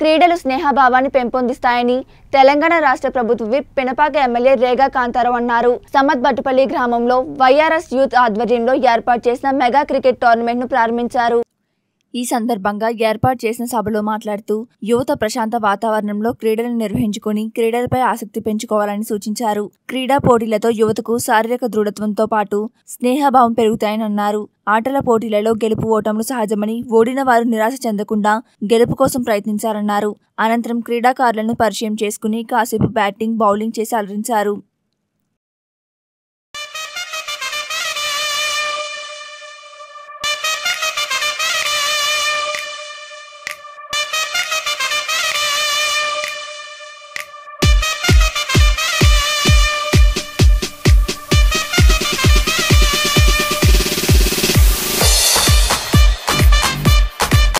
క్రీడలు స్నేహభావాన్ని పెంపొందిస్తాయని తెలంగాణ రాష్ట్ర ప్రభుత్వ విప్ పినపాక ఎమ్మెల్యే రేగా కాంతారావు అన్నారు సమత్ బట్టుపల్లి గ్రామంలో వైఆర్ఎస్ యూత్ ఆధ్వర్యంలో ఏర్పాటు చేసిన మెగా క్రికెట్ టోర్నమెంట్ ను ప్రారంభించారు ఈ సందర్భంగా ఏర్పాటు చేసిన సభలో మాట్లాడుతూ యువత ప్రశాంత వాతావరణంలో క్రీడలను నిర్వహించుకొని క్రీడలపై ఆసక్తి పెంచుకోవాలని సూచించారు క్రీడా పోటీలతో యువతకు శారీరక దృఢత్వంతో పాటు స్నేహభావం పెరుగుతాయని అన్నారు ఆటల పోటీలలో గెలుపు ఓటములు సహజమని ఓడిన వారు నిరాశ చెందకుండా గెలుపు కోసం ప్రయత్నించారన్నారు అనంతరం క్రీడాకారులను పరిచయం చేసుకుని కాసేపు బ్యాటింగ్ బౌలింగ్ చేసి అలరించారు